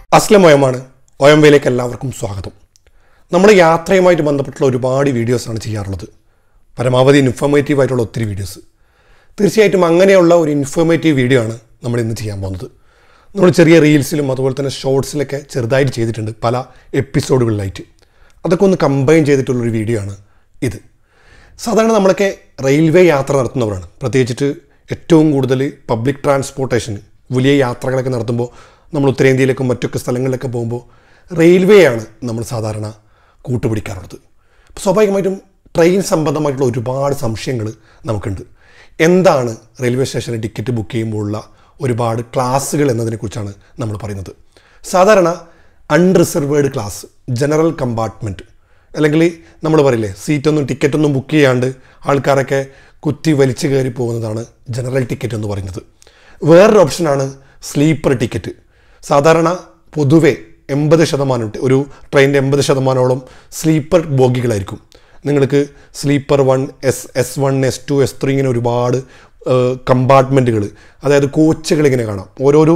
അസ്ലം ഒയമാണ് ഒയമ്പയിലേക്ക് എല്ലാവർക്കും സ്വാഗതം നമ്മൾ യാത്രയുമായിട്ട് ബന്ധപ്പെട്ടുള്ള ഒരുപാട് വീഡിയോസാണ് ചെയ്യാറുള്ളത് പരമാവധി ഇൻഫോർമേറ്റീവ് ആയിട്ടുള്ള ഒത്തിരി വീഡിയോസ് തീർച്ചയായിട്ടും അങ്ങനെയുള്ള ഒരു ഇൻഫോർമേറ്റീവ് വീഡിയോ ആണ് നമ്മൾ ഇന്ന് ചെയ്യാൻ പോകുന്നത് നമ്മൾ ചെറിയ റീൽസിലും അതുപോലെ തന്നെ ഷോർട്സിലൊക്കെ ചെറുതായിട്ട് ചെയ്തിട്ടുണ്ട് പല എപ്പിസോഡുകളിലായിട്ട് അതൊക്കെ ഒന്ന് കമ്പൈൻ ചെയ്തിട്ടുള്ളൊരു വീഡിയോ ആണ് ഇത് സാധാരണ നമ്മളൊക്കെ റെയിൽവേ യാത്ര നടത്തുന്നവരാണ് പ്രത്യേകിച്ചിട്ട് ഏറ്റവും കൂടുതൽ പബ്ലിക് ട്രാൻസ്പോർട്ടേഷൻ വലിയ യാത്രകളൊക്കെ നടത്തുമ്പോൾ നമ്മൾ ഉത്തരേന്ത്യയിലേക്കും മറ്റൊക്കെ സ്ഥലങ്ങളിലൊക്കെ പോകുമ്പോൾ റെയിൽവേ ആണ് നമ്മൾ സാധാരണ കൂട്ടുപിടിക്കാറുള്ളത് അപ്പോൾ സ്വാഭാവികമായിട്ടും ട്രെയിൻ സംബന്ധമായിട്ടുള്ള ഒരുപാട് സംശയങ്ങൾ നമുക്കുണ്ട് എന്താണ് റെയിൽവേ സ്റ്റേഷനിൽ ടിക്കറ്റ് ബുക്ക് ചെയ്യുമ്പോഴുള്ള ഒരുപാട് ക്ലാസ്സുകൾ എന്നതിനെക്കുറിച്ചാണ് നമ്മൾ പറയുന്നത് സാധാരണ അൺറിസർവേഡ് ക്ലാസ് ജനറൽ കമ്പാർട്ട്മെൻറ്റ് അല്ലെങ്കിൽ നമ്മൾ പറയില്ലേ സീറ്റൊന്നും ടിക്കറ്റൊന്നും ബുക്ക് ചെയ്യാണ്ട് ആൾക്കാരൊക്കെ കുത്തി വലിച്ചു കയറി പോകുന്നതാണ് ജനറൽ ടിക്കറ്റ് എന്ന് പറയുന്നത് വേറൊരു ഓപ്ഷനാണ് സ്ലീപ്പർ ടിക്കറ്റ് സാധാരണ പൊതുവെ എൺപത് ശതമാനം ഒരു ട്രെയിനിൻ്റെ എൺപത് ശതമാനോളം സ്ലീപ്പർ ബോഗികളായിരിക്കും നിങ്ങൾക്ക് sleeper one S S one S two S three ഇങ്ങനെ ഒരുപാട് കമ്പാർട്ട്മെൻറ്റുകൾ അതായത് കോച്ചുകൾ ഇങ്ങനെ കാണാം ഓരോരോ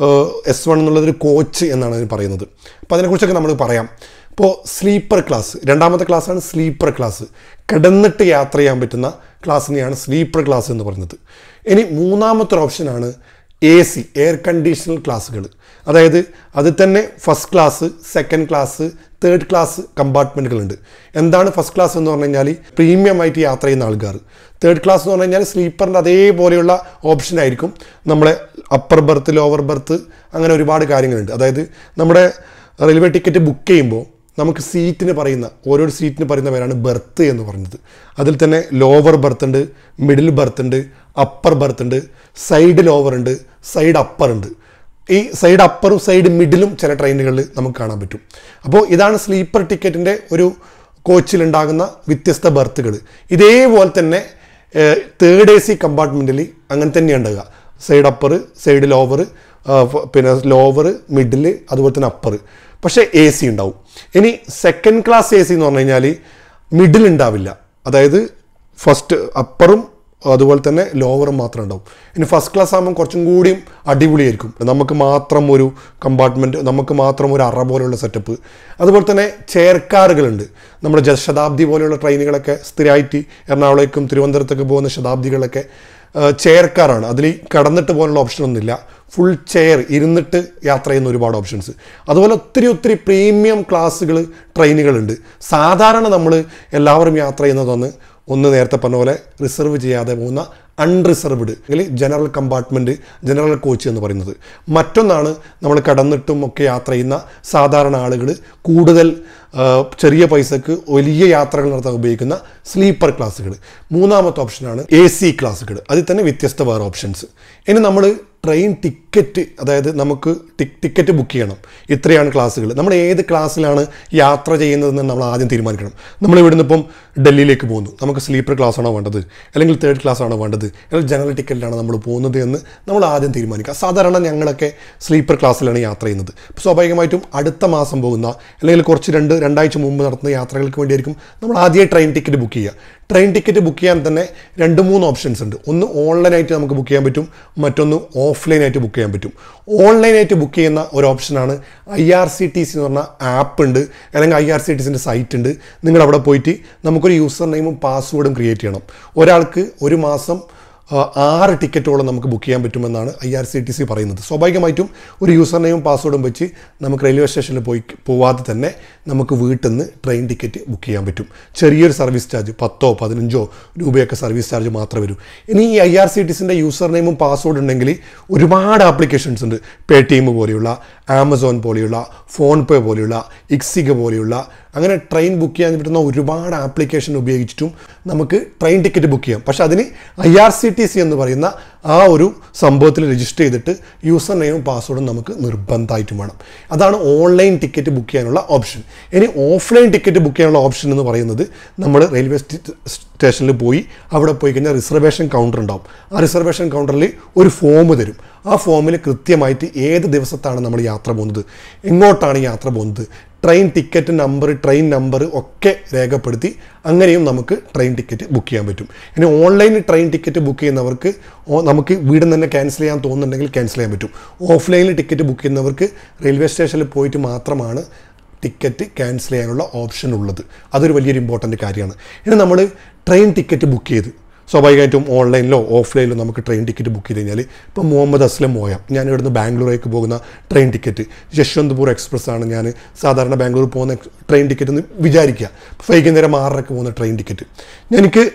എസ് വൺ എന്നുള്ളതൊരു കോച്ച് എന്നാണ് അതിന് പറയുന്നത് അപ്പോൾ അതിനെക്കുറിച്ചൊക്കെ നമ്മൾ പറയാം ഇപ്പോൾ സ്ലീപ്പർ ക്ലാസ് രണ്ടാമത്തെ ക്ലാസ്സാണ് സ്ലീപ്പർ ക്ലാസ് കിടന്നിട്ട് യാത്ര ചെയ്യാൻ പറ്റുന്ന ക്ലാസ്സിനെയാണ് സ്ലീപ്പർ ക്ലാസ് എന്ന് പറയുന്നത് ഇനി മൂന്നാമത്തെ ഓപ്ഷനാണ് എ സി എയർ കണ്ടീഷണൽ ക്ലാസ്സുകൾ അതായത് അതിൽ തന്നെ first class second class third class കമ്പാർട്ട്മെൻറ്റുകളുണ്ട് എന്താണ് ഫസ്റ്റ് ക്ലാസ് എന്ന് പറഞ്ഞു കഴിഞ്ഞാൽ പ്രീമിയം ആയിട്ട് യാത്ര ചെയ്യുന്ന ആൾക്കാർ തേർഡ് ക്ലാസ് എന്ന് പറഞ്ഞു കഴിഞ്ഞാൽ സ്ലീപ്പറിൻ്റെ അതേപോലെയുള്ള ഓപ്ഷൻ ആയിരിക്കും നമ്മളെ അപ്പർ ബർത്ത് ലോവർ ബർത്ത് അങ്ങനെ ഒരുപാട് കാര്യങ്ങളുണ്ട് അതായത് നമ്മുടെ റെയിൽവേ ടിക്കറ്റ് ബുക്ക് ചെയ്യുമ്പോൾ നമുക്ക് സീറ്റിന് പറയുന്ന ഓരോ സീറ്റിന് പറയുന്ന പേരാണ് ബർത്ത് എന്ന് പറയുന്നത് അതിൽ തന്നെ ലോവർ ബർത്ത് ഉണ്ട് മിഡിൽ ബർത്ത് ഉണ്ട് അപ്പർ ബർത്ത് ഉണ്ട് സൈഡ് ലോവർ ഉണ്ട് സൈഡ് അപ്പർ ഉണ്ട് ഈ സൈഡ് അപ്പറും സൈഡ് മിഡിലും ചില ട്രെയിനുകളിൽ നമുക്ക് കാണാൻ പറ്റും അപ്പോൾ ഇതാണ് സ്ലീപ്പർ ടിക്കറ്റിൻ്റെ ഒരു കോച്ചിലുണ്ടാകുന്ന വ്യത്യസ്ത ബർത്തുകൾ ഇതേപോലെ തന്നെ തേർഡ് എ സി കമ്പാർട്ട്മെൻറ്റിൽ അങ്ങനെ തന്നെയാണ് ഉണ്ടാകുക സൈഡ് അപ്പർ സൈഡ് ലോവർ പിന്നെ ലോവർ മിഡിൽ അതുപോലെ തന്നെ അപ്പർ പക്ഷേ എ സി ഉണ്ടാവും ഇനി സെക്കൻഡ് ക്ലാസ് എ സി എന്ന് പറഞ്ഞു കഴിഞ്ഞാൽ മിഡിൽ ഉണ്ടാവില്ല അതായത് ഫസ്റ്റ് അപ്പറും അതുപോലെ തന്നെ ലോവറും മാത്രം ഉണ്ടാവും ഇനി ഫസ്റ്റ് ക്ലാസ് ആകുമ്പോൾ കുറച്ചും കൂടിയും അടിപൊളിയായിരിക്കും നമുക്ക് മാത്രം ഒരു കമ്പാർട്ട്മെൻറ്റ് നമുക്ക് മാത്രം ഒരു അറ പോലെയുള്ള സെറ്റപ്പ് അതുപോലെ തന്നെ ചെയർ കാറുകളുണ്ട് നമ്മുടെ ജനശതാബ്ദി പോലെയുള്ള ട്രെയിനുകളൊക്കെ സ്ഥിരമായിട്ട് എറണാകുളത്തേക്കും തിരുവനന്തപുരത്തൊക്കെ പോകുന്ന ശതാബ്ദികളൊക്കെ ചെയർ കാറാണ് അതിൽ കടന്നിട്ട് പോകാനുള്ള ഓപ്ഷനൊന്നുമില്ല ഫുൾ ചെയർ ഇരുന്നിട്ട് യാത്ര ചെയ്യുന്ന ഒരുപാട് ഓപ്ഷൻസ് അതുപോലെ ഒത്തിരി ഒത്തിരി പ്രീമിയം ക്ലാസ്സുകൾ ട്രെയിനുകളുണ്ട് സാധാരണ നമ്മൾ എല്ലാവരും യാത്ര ചെയ്യുന്നതൊന്ന് ഒന്ന് നേരത്തെ പറഞ്ഞ പോലെ റിസർവ് ചെയ്യാതെ പോകുന്ന അൺറിസർവ്ഡ് അല്ലെങ്കിൽ ജനറൽ കമ്പാർട്ട്മെൻറ്റ് ജനറൽ കോച്ച് എന്ന് പറയുന്നത് മറ്റൊന്നാണ് നമ്മൾ കടന്നിട്ടും ഒക്കെ യാത്ര ചെയ്യുന്ന സാധാരണ ആളുകൾ കൂടുതൽ ചെറിയ പൈസക്ക് വലിയ യാത്രകൾ നടത്താൻ ഉപയോഗിക്കുന്ന സ്ലീപ്പർ ക്ലാസ്സുകൾ മൂന്നാമത്തെ ഓപ്ഷനാണ് എ സി ക്ലാസ്സുകൾ അതിൽ തന്നെ വ്യത്യസ്ത വേറെ ഓപ്ഷൻസ് ഇനി നമ്മൾ ട്രെയിൻ ടിക്കറ്റ് അതായത് നമുക്ക് ടിക്കറ്റ് ബുക്ക് ചെയ്യണം ഇത്രയാണ് ക്ലാസ്സുകൾ നമ്മൾ ഏത് ക്ലാസ്സിലാണ് യാത്ര ചെയ്യുന്നതെന്ന് നമ്മൾ ആദ്യം തീരുമാനിക്കണം നമ്മൾ ഇവിടുന്ന് ഇപ്പം ഡൽഹിയിലേക്ക് പോകുന്നു നമുക്ക് സ്ലീപ്പർ ക്ലാസ് ആണോ വേണ്ടത് അല്ലെങ്കിൽ തേർഡ് ക്ലാസ് ആണോ വേണ്ടത് അല്ലെങ്കിൽ ജനറൽ ടിക്കറ്റിലാണ് നമ്മൾ പോകുന്നത് എന്ന് നമ്മൾ ആദ്യം തീരുമാനിക്കുക സാധാരണ ഞങ്ങളൊക്കെ സ്ലീപ്പർ ക്ലാസ്സിലാണ് യാത്ര ചെയ്യുന്നത് അപ്പോൾ സ്വാഭാവികമായിട്ടും അടുത്ത മാസം പോകുന്ന അല്ലെങ്കിൽ കുറച്ച് രണ്ട് രണ്ടാഴ്ച മുമ്പ് നടത്തുന്ന യാത്രകൾക്ക് വേണ്ടിയായിരിക്കും നമ്മൾ ആദ്യമായി ട്രെയിൻ ടിക്കറ്റ് ബുക്ക് ചെയ്യുക ട്രെയിൻ ടിക്കറ്റ് ബുക്ക് ചെയ്യാൻ തന്നെ രണ്ട് മൂന്ന് ഓപ്ഷൻസ് ഉണ്ട് ഒന്ന് ഓൺലൈനായിട്ട് നമുക്ക് ബുക്ക് ചെയ്യാൻ പറ്റും മറ്റൊന്ന് ഓഫ്ലൈനായിട്ട് ബുക്ക് ചെയ്യാൻ പറ്റും ഓൺലൈനായിട്ട് ബുക്ക് ചെയ്യുന്ന ഒരു ഓപ്ഷനാണ് I R C T C എന്ന് പറഞ്ഞ ആപ്പ് ഉണ്ട് അല്ലെങ്കിൽ ഐ ആർ സി ടി സിൻ്റെ സൈറ്റ് ഉണ്ട് നിങ്ങൾ അവിടെ പോയിട്ട് നമുക്കൊരു യൂസർ നെയിമും പാസ്വേഡും ക്രിയേറ്റ് ചെയ്യണം ഒരാൾക്ക് ഒരു മാസം ആറ് ടിക്കറ്റോളം നമുക്ക് ബുക്ക് ചെയ്യാൻ പറ്റുമെന്നാണ് I R C T C പറയുന്നത് സ്വാഭാവികമായിട്ടും ഒരു യൂസർ നെയിമും പാസ്വേഡും വെച്ച് നമുക്ക് റെയിൽവേ സ്റ്റേഷനിൽ പോയി പോവാതെ തന്നെ നമുക്ക് വീട്ടിൽ നിന്ന് ട്രെയിൻ ടിക്കറ്റ് ബുക്ക് ചെയ്യാൻ പറ്റും ചെറിയൊരു സർവീസ് ചാർജ് പത്തോ പതിനഞ്ചോ രൂപയൊക്കെ സർവീസ് ചാർജ് മാത്രമേ വരൂ ഇനി ഈ ഐ ആർ സി ടി സിൻ്റെ യൂസർ നെയിമും പാസ്വേഡ് ഉണ്ടെങ്കിൽ ഒരുപാട് ആപ്ലിക്കേഷൻസ് ഉണ്ട് പേ ടി എം പോലെയുള്ള ആമസോൺ പോലെയുള്ള ഫോൺ പേ പോലെയുള്ള ഇക്സിക പോലെയുള്ള അങ്ങനെ ട്രെയിൻ ബുക്ക് ചെയ്യാൻ പറ്റുന്ന ഒരുപാട് ആപ്ലിക്കേഷൻ ഉപയോഗിച്ചിട്ടും നമുക്ക് ട്രെയിൻ ടിക്കറ്റ് ബുക്ക് ചെയ്യാം പക്ഷെ അതിന് I R C T C എന്ന് പറയുന്ന ആ ഒരു സംഭവത്തിൽ രജിസ്റ്റർ ചെയ്തിട്ട് യൂസർ നെയിമും പാസ്വേഡും നമുക്ക് നിർബന്ധമായിട്ടും വേണം അതാണ് ഓൺലൈൻ ടിക്കറ്റ് ബുക്ക് ചെയ്യാനുള്ള ഓപ്ഷൻ ഇനി ഓഫ്ലൈൻ ടിക്കറ്റ് ബുക്ക് ചെയ്യാനുള്ള ഓപ്ഷൻ എന്ന് പറയുന്നത് നമ്മൾ റെയിൽവേ സ്റ്റേഷനിൽ പോയി അവിടെ പോയി കഴിഞ്ഞാൽ റിസർവേഷൻ കൗണ്ടർ ഉണ്ടാവും ആ റിസർവേഷൻ കൗണ്ടറിൽ ഒരു ഫോം തരും ആ ഫോമിൽ കൃത്യമായിട്ട് ഏത് ദിവസത്താണ് നമ്മൾ യാത്ര പോകുന്നത് എങ്ങോട്ടാണ് യാത്ര പോകുന്നത് train ticket number train number ഒക്കെ രേഖപ്പെടുത്തി അങ്ങനെയും നമുക്ക് ട്രെയിൻ ടിക്കറ്റ് ബുക്ക് ചെയ്യാൻ പറ്റും ഇനി ഓൺലൈനിൽ ട്രെയിൻ ടിക്കറ്റ് ബുക്ക് ചെയ്യുന്നവർക്ക് ഓ- നമുക്ക് വീട് തന്നെ ക്യാൻസൽ ചെയ്യാൻ തോന്നുന്നുണ്ടെങ്കിൽ ക്യാൻസൽ ചെയ്യാൻ പറ്റും ഓഫ്ലൈനിൽ ടിക്കറ്റ് ബുക്ക് ചെയ്യുന്നവർക്ക് റെയിൽവേ സ്റ്റേഷനിൽ പോയിട്ട് മാത്രമാണ് ടിക്കറ്റ് ക്യാൻസൽ ചെയ്യാനുള്ള ഓപ്ഷൻ ഉള്ളത് അതൊരു വലിയൊരു ഇമ്പോർട്ടൻ്റ് കാര്യമാണ് ഇനി നമ്മൾ ട്രെയിൻ ടിക്കറ്റ് ബുക്ക് ചെയ്ത് സ്വാഭാവികമായിട്ടും ഓൺലൈനിലോ ഓഫ്ലൈനിലോ നമുക്ക് ട്രെയിൻ ടിക്കറ്റ് ബുക്ക് ചെയ്ത് കഴിഞ്ഞാൽ ഇപ്പോൾ മുഹമ്മദ് അസ്ലം മോയ ഞാൻ ഇവിടുന്ന് ബാംഗ്ലൂരേക്ക് പോകുന്ന ട്രെയിൻ ടിക്കറ്റ് യശ്വന്ത്പൂർ എക്സ്പ്രസ് ആണ് ഞാൻ സാധാരണ ബാംഗ്ലൂർ പോകുന്ന ട്രെയിൻ ടിക്കറ്റ് എന്ന് വിചാരിക്കുക വൈകുന്നേരം ആറരക്ക് പോകുന്ന ട്രെയിൻ ടിക്കറ്റ് എനിക്ക്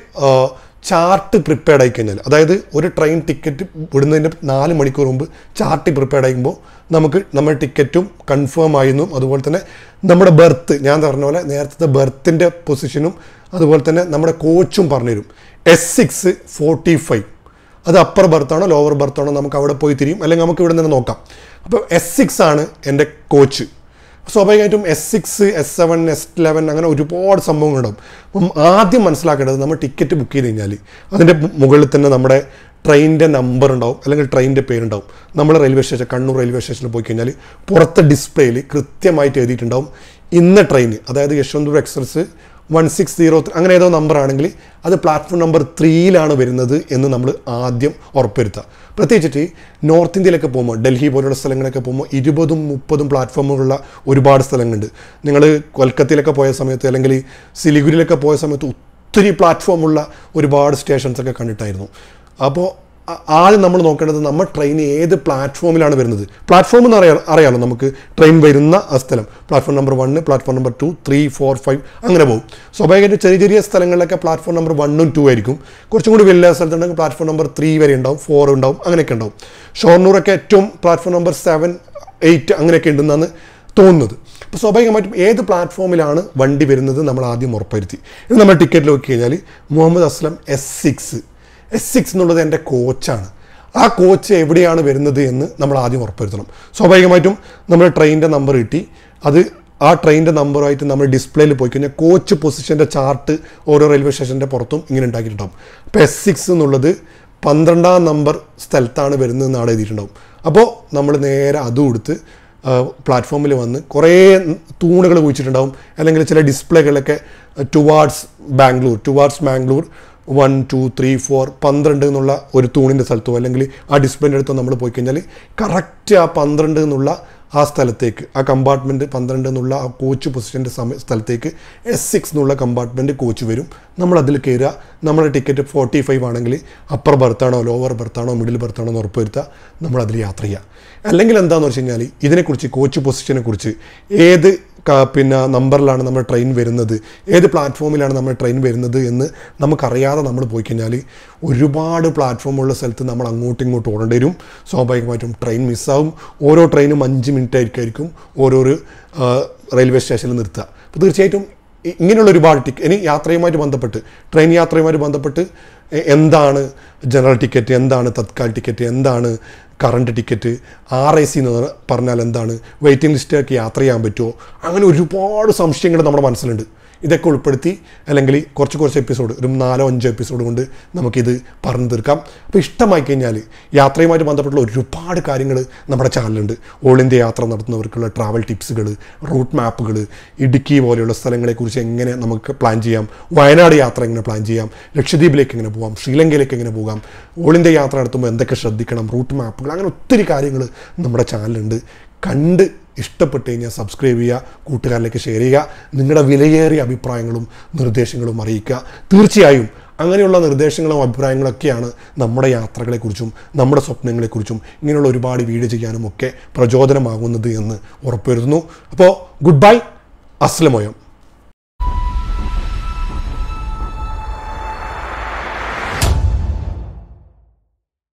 ചാർട്ട് പ്രിപ്പയർഡ് ആയി കഴിഞ്ഞാൽ അതായത് ഒരു ട്രെയിൻ ടിക്കറ്റ് വിടുന്നതിൻ്റെ നാല് മണിക്കൂർ മുമ്പ് ചാർട്ട് പ്രിപ്പയർഡ് ആയിരിക്കുമ്പോൾ നമുക്ക് നമ്മുടെ ടിക്കറ്റും കൺഫേം ആയിരുന്നു അതുപോലെ തന്നെ നമ്മുടെ ബർത്ത് ഞാൻ പറഞ്ഞ പോലെ നേരത്തെ ബർത്തിൻ്റെ പൊസിഷനും അതുപോലെ തന്നെ നമ്മുടെ കോച്ചും പറഞ്ഞുതരും എസ് സിക്സ് ഫോർട്ടി ഫൈവ് അത് അപ്പർ ബർത്താണോ ലോവർ ബർത്താണോ നമുക്ക് അവിടെ പോയി തിരിയും അല്ലെങ്കിൽ നമുക്ക് ഇവിടെ നിന്ന് നോക്കാം അപ്പോൾ എസ് സിക്സ് ആണ് എൻ്റെ കോച്ച് സ്വാഭാവികമായിട്ടും S six S seven S eleven അങ്ങനെ ഒരുപാട് സംഭവങ്ങളുണ്ടാവും അപ്പം ആദ്യം മനസ്സിലാക്കേണ്ടത് നമ്മൾ ടിക്കറ്റ് ബുക്ക് ചെയ്ത് കഴിഞ്ഞാൽ അതിൻ്റെ മുകളിൽ തന്നെ നമ്മുടെ ട്രെയിനിൻ്റെ നമ്പർ ഉണ്ടാവും അല്ലെങ്കിൽ ട്രെയിനിൻ്റെ പേരുണ്ടാവും നമ്മൾ റെയിൽവേ സ്റ്റേഷൻ കണ്ണൂർ റെയിൽവേ സ്റ്റേഷനിൽ പോയി കഴിഞ്ഞാൽ പുറത്തെ ഡിസ്പ്ലേയിൽ കൃത്യമായിട്ട് എഴുതിയിട്ടുണ്ടാവും ഇന്ന ട്രെയിൻ അതായത് Yesvantpur express one six zero അങ്ങനെ ഏതോ നമ്പർ ആണെങ്കിൽ അത് പ്ലാറ്റ്ഫോം നമ്പർ ത്രീയിലാണ് വരുന്നത് എന്ന് നമ്മൾ ആദ്യം ഉറപ്പുവരുത്തുക പ്രത്യേകിച്ചിട്ട് നോർത്ത് ഇന്ത്യയിലൊക്കെ പോകുമ്പോൾ ഡൽഹി പോലുള്ള സ്ഥലങ്ങളൊക്കെ പോകുമ്പോൾ ഇരുപതും മുപ്പതും പ്ലാറ്റ്ഫോമുകളുള്ള ഒരുപാട് സ്ഥലങ്ങളുണ്ട് നിങ്ങൾ കൊൽക്കത്തയിലൊക്കെ പോയ സമയത്ത് അല്ലെങ്കിൽ സിലിഗുരിയിലൊക്കെ പോയ സമയത്ത് ഒത്തിരി പ്ലാറ്റ്ഫോമുള്ള ഒരുപാട് സ്റ്റേഷൻസ് ഒക്കെ കണ്ടിട്ടായിരുന്നു അപ്പോൾ ആ- ആദ്യം നമ്മൾ നോക്കേണ്ടത് നമ്മൾ ട്രെയിൻ ഏത് പ്ലാറ്റ്ഫോമിലാണ് വരുന്നത് പ്ലാറ്റ്ഫോം എന്ന് അറിയാം അറിയാമല്ലോ നമുക്ക് ട്രെയിൻ വരുന്ന ആ സ്ഥലം platform number one platform number two three four five അങ്ങനെ പോകും സ്വാഭാവികമായിട്ടും ചെറിയ ചെറിയ സ്ഥലങ്ങളിലൊക്കെ പ്ലാറ്റ്ഫോം നമ്പർ വണ്ണും ടു ആയിരിക്കും കുറച്ചും കൂടി വലിയ സ്ഥലത്തുണ്ടെങ്കിൽ പ്ലാറ്റ്ഫോം നമ്പർ ത്രീ വരെ ഉണ്ടാവും ഫോർ ഉണ്ടാവും അങ്ങനെയൊക്കെ ഉണ്ടാവും ഷോർണൂറൊക്കെ ഏറ്റവും പ്ലാറ്റ്ഫോം നമ്പർ സെവൻ എയ്റ്റ് അങ്ങനെയൊക്കെ ഉണ്ടെന്നാണ് തോന്നുന്നത് അപ്പോൾ സ്വാഭാവികമായിട്ടും ഏത് പ്ലാറ്റ്ഫോമിലാണ് വണ്ടി വരുന്നത് നമ്മൾ ആദ്യം ഉറപ്പുവരുത്തി ഇത് നമ്മൾ ടിക്കറ്റ് നോക്കി കഴിഞ്ഞാൽ Muhammad Aslam S six S six എന്നുള്ളത് എൻ്റെ കോച്ചാണ് ആ കോച്ച് എവിടെയാണ് വരുന്നത് എന്ന് നമ്മൾ ആദ്യം ഉറപ്പുവരുത്തണം സ്വാഭാവികമായിട്ടും നമ്മൾ ട്രെയിനിൻ്റെ നമ്പർ കിട്ടി അത് ആ ട്രെയിനിൻ്റെ നമ്പറുമായിട്ട് നമ്മൾ ഡിസ്പ്ലേയിൽ പോയി കഴിഞ്ഞാൽ കോച്ച് പൊസിഷൻ്റെ ചാർട്ട് ഓരോ റെയിൽവേ സ്റ്റേഷൻ്റെ പുറത്തും ഇങ്ങനെ ഉണ്ടാക്കിയിട്ടുണ്ടാവും അപ്പോൾ എസ് സിക്സ് എന്നുള്ളത് പന്ത്രണ്ടാം നമ്പർ സ്ഥലത്താണ് വരുന്നതെന്ന് അവിടെ എഴുതിയിട്ടുണ്ടാവും അപ്പോൾ നമ്മൾ നേരെ അതും എടുത്ത് പ്ലാറ്റ്ഫോമിൽ വന്ന് കുറേ തൂണുകൾ കുഴിച്ചിട്ടുണ്ടാവും അല്ലെങ്കിൽ ചില ഡിസ്പ്ലേകളൊക്കെ towards Bangalore towards Bangalore one two three four പന്ത്രണ്ട് എന്നുള്ള ഒരു തൂണിൻ്റെ സ്ഥലത്തോ അല്ലെങ്കിൽ ആ ഡിസ്പ്ലേൻ്റെ അടുത്തോ നമ്മൾ പോയി കഴിഞ്ഞാൽ കറക്റ്റ് ആ പന്ത്രണ്ട് എന്നുള്ള ആ സ്ഥലത്തേക്ക് ആ കമ്പാർട്ട്മെൻറ്റ് പന്ത്രണ്ട് എന്നുള്ള ആ കോച്ച് പൊസിഷൻ്റെ സമയ സ്ഥലത്തേക്ക് എസ് സിക്സ് എന്നുള്ള കമ്പാർട്ട്മെൻറ്റ് കോച്ച് വരും നമ്മൾ അതിൽ കയറുക നമ്മുടെ ടിക്കറ്റ് ഫോർട്ടി ഫൈവ് ആണെങ്കിൽ അപ്പർ ബർത്താണോ ലോവർ ബർത്താണോ മിഡിൽ ബർത്താണോ എന്ന് ഉറപ്പുവരുത്തുക നമ്മൾ അതിൽ യാത്ര ചെയ്യുക അല്ലെങ്കിൽ എന്താണെന്ന് വെച്ച് കഴിഞ്ഞാൽ ഇതിനെക്കുറിച്ച് കോച്ച് പൊസിഷനെ കുറിച്ച് ഏത് ക- പിന്നെ നമ്പറിലാണ് നമ്മൾ ട്രെയിൻ വരുന്നത് ഏത് പ്ലാറ്റ്ഫോമിലാണ് നമ്മൾ ട്രെയിൻ വരുന്നത് എന്ന് നമുക്കറിയാതെ നമ്മൾ പോയി കഴിഞ്ഞാൽ ഒരുപാട് പ്ലാറ്റ്ഫോമുള്ള സ്ഥലത്ത് നമ്മൾ അങ്ങോട്ടും ഇങ്ങോട്ടും ഓടേണ്ടി വരും സ്വാഭാവികമായിട്ടും ട്രെയിൻ മിസ്സാവും ഓരോ ട്രെയിനും അഞ്ച് മിനിറ്റ് ആയിരിക്കും ഓരോരോ ആ, റെയിൽവേ സ്റ്റേഷനിൽ നിർത്തുക അപ്പോൾ തീർച്ചയായിട്ടും ഇ- ഇങ്ങനെയുള്ള ഒരുപാട് ടിക്കറ്റ് ഇനി യാത്രയുമായിട്ട് ബന്ധപ്പെട്ട് ട്രെയിൻ യാത്രയുമായിട്ട് ബന്ധപ്പെട്ട് എ- എന്താണ് ജനറൽ ടിക്കറ്റ് എന്താണ് തത്കാൽ ടിക്കറ്റ് എന്താണ് current ticket R I C എന്ന് പറഞ്ഞാൽ എന്താണ് വെയിറ്റിംഗ് ലിസ്റ്റിലേക്ക് യാത്ര ചെയ്യാൻ പറ്റുമോ അങ്ങനെ ഒരുപാട് സംശയങ്ങൾ നമ്മുടെ മനസ്സിലുണ്ട് ഇതൊക്കെ ഉൾപ്പെടുത്തി അല്ലെങ്കിൽ കുറച്ച് കുറച്ച് എപ്പിസോഡ് ഒരു നാലോ അഞ്ചോ എപ്പിസോഡ് കൊണ്ട് നമുക്കിത് പറഞ്ഞു തീർക്കാം അപ്പോൾ ഇഷ്ടമായി കഴിഞ്ഞാൽ യാത്രയുമായിട്ട് ബന്ധപ്പെട്ടുള്ള ഒരുപാട് കാര്യങ്ങൾ നമ്മുടെ ചാനലുണ്ട് ഓൾ ഇന്ത്യ യാത്ര നടത്തുന്നവർക്കുള്ള ട്രാവൽ ടിപ്സുകൾ റൂട്ട് മാപ്പുകൾ ഇടുക്കി പോലെയുള്ള സ്ഥലങ്ങളെക്കുറിച്ച് എങ്ങനെ നമുക്ക് പ്ലാൻ ചെയ്യാം വയനാട് യാത്ര എങ്ങനെ പ്ലാൻ ചെയ്യാം ലക്ഷദ്വീപിലേക്ക് എങ്ങനെ പോകാം ശ്രീലങ്കയിലേക്ക് എങ്ങനെ പോകാം ഓൾ ഇന്ത്യ യാത്ര നടത്തുമ്പോൾ എന്തൊക്കെ ശ്രദ്ധിക്കണം റൂട്ട് മാപ്പുകൾ അങ്ങനെ ഒത്തിരി കാര്യങ്ങൾ നമ്മുടെ ചാനലുണ്ട് കണ്ട് ഇഷ്ടപ്പെട്ട് കഴിഞ്ഞാൽ സബ്സ്ക്രൈബ് ചെയ്യുക കൂട്ടുകാരിലേക്ക് ഷെയർ ചെയ്യുക നിങ്ങളുടെ വിലയേറിയ അഭിപ്രായങ്ങളും നിർദ്ദേശങ്ങളും അറിയിക്കുക തീർച്ചയായും അങ്ങനെയുള്ള നിർദ്ദേശങ്ങളും അഭിപ്രായങ്ങളൊക്കെയാണ് നമ്മുടെ യാത്രകളെക്കുറിച്ചും നമ്മുടെ സ്വപ്നങ്ങളെക്കുറിച്ചും ഇങ്ങനെയുള്ള ഒരുപാട് വീഡിയോ ചെയ്യാനും ഒക്കെ പ്രചോദനമാകുന്നത് എന്ന് ഉറപ്പുവരുത്തുന്നു അപ്പോൾ ഗുഡ് ബൈ അസ്ലമോയം